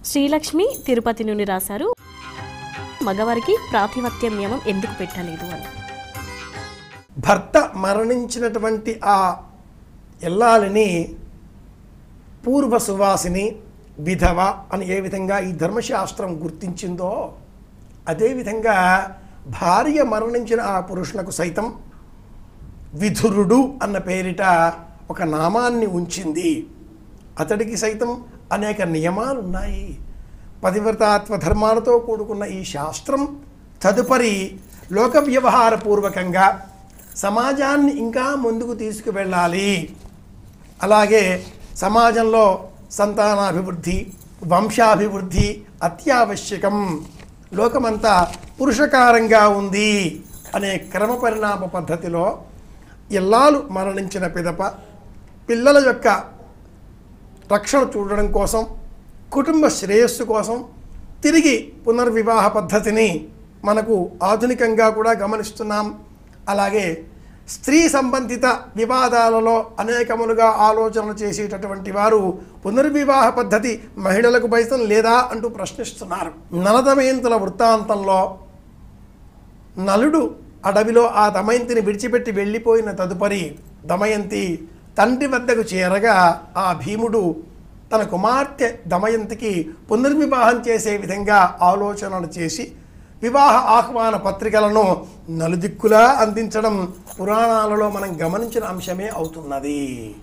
శ్రీలక్ష్మి తిరుపతి నుండి రాశారు మగవారికి ప్రాతిపత్య నియమం ఎందుకు పెట్టలేదు అని భర్త మరణించినటువంటి ఆ ఇల్లాలిని పూర్వ సువాసిని విధవ అని ఏ విధంగా ఈ ధర్మశాస్త్రం గుర్తించిందో అదేవిధంగా భార్య మరణించిన ఆ పురుషులకు సైతం విధురుడు అన్న పేరిట ఒక నామాన్ని ఉంచింది అతడికి సైతం అనేక నియమాలు ఉన్నాయి పతివ్రతాత్వ ధర్మాలతో కూడుకున్న ఈ శాస్త్రం తదుపరి లోక వ్యవహార పూర్వకంగా సమాజాన్ని ఇంకా ముందుకు తీసుకువెళ్ళాలి అలాగే సమాజంలో సంతానాభివృద్ధి వంశాభివృద్ధి అత్యావశ్యకం లోకమంతా పురుషకారంగా ఉంది అనే క్రమ పరిణామ పద్ధతిలో ఇల్లాలు మరణించిన పిదప పిల్లల యొక్క రక్షణ చూడడం కోసం కుటుంబ శ్రేయస్సు కోసం తిరిగి పునర్వివాహ పద్ధతిని మనకు ఆధునికంగా కూడా గమనిస్తున్నాం అలాగే స్త్రీ సంబంధిత వివాదాలలో అనేకములుగా ఆలోచనలు చేసేటటువంటి వారు పునర్వివాహ పద్ధతి మహిళలకు బయటం లేదా అంటూ ప్రశ్నిస్తున్నారు నలదమయంతుల వృత్తాంతంలో నలుడు అడవిలో ఆ దమయంతిని విడిచిపెట్టి వెళ్ళిపోయిన తదుపరి దమయంతి తండ్రి వద్దకు చేరగా ఆ భీముడు తన కుమార్తె దమయంతికి పునర్వివాహం చేసే విధంగా ఆలోచనలు చేసి వివాహ ఆహ్వాన పత్రికలను నలుదిక్కులా అందించడం పురాణాలలో మనం గమనించిన అంశమే అవుతున్నది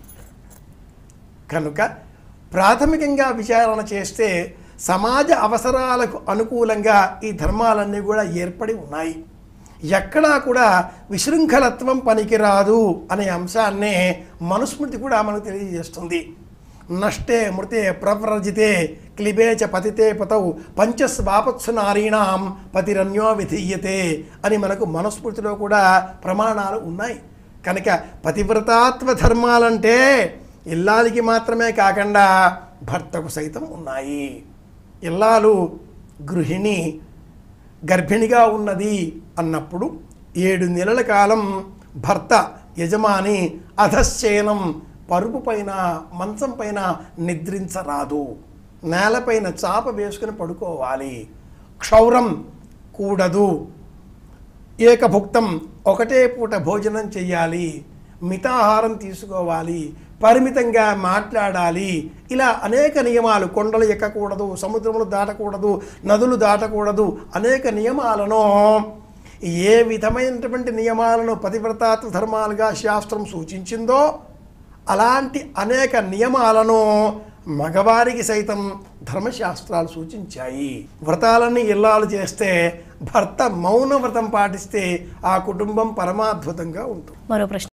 కనుక ప్రాథమికంగా విచారణ చేస్తే సమాజ అవసరాలకు అనుకూలంగా ఈ ధర్మాలన్నీ కూడా ఏర్పడి ఉన్నాయి ఎక్కడా కూడా విశృంఖలత్వం పనికిరాదు అనే అంశాన్నే మనుస్మృతి కూడా మనకు తెలియజేస్తుంది నష్టే మృతే ప్రవ్రజితే క్లిబే చ పతితే పతౌ పంచస్వాపత్సు నారీణాం పతిరన్యో విధీయతే అని మనకు మనుస్మృతిలో కూడా ప్రమాణాలు ఉన్నాయి కనుక పతివ్రతాత్వ ధర్మాలంటే ఇల్లాలికి మాత్రమే కాకుండా భర్తకు సైతం ఉన్నాయి ఇల్లాలు గృహిణి గర్భిణిగా ఉన్నది అన్నప్పుడు ఏడు నెలల కాలం భర్త యజమాని అధశ్చయనం పరుపు పైన మంచం పైన నిద్రించరాదు నేలపైన చాప వేసుకుని పడుకోవాలి క్షౌరం కూడదు ఏకభుక్తం ఒకటే పూట భోజనం చేయాలి మితాహారం తీసుకోవాలి పరిమితంగా మాట్లాడాలి ఇలా అనేక నియమాలు కొండలు ఎక్కకూడదు సముద్రములు దాటకూడదు నదులు దాటకూడదు అనేక నియమాలను ఏ విధమైనటువంటి నియమాలను పతివ్రతాత్వ ధర్మాలుగా శాస్త్రం సూచించిందో అలాంటి అనేక నియమాలను మగవారికి సైతం ధర్మశాస్త్రాలు సూచించాయి వ్రతాలన్నీ ఇల్లాలు చేస్తే భర్త మౌన వ్రతం పాటిస్తే ఆ కుటుంబం పరమాద్భుతంగా ఉంటుంది మరో ప్రశ్న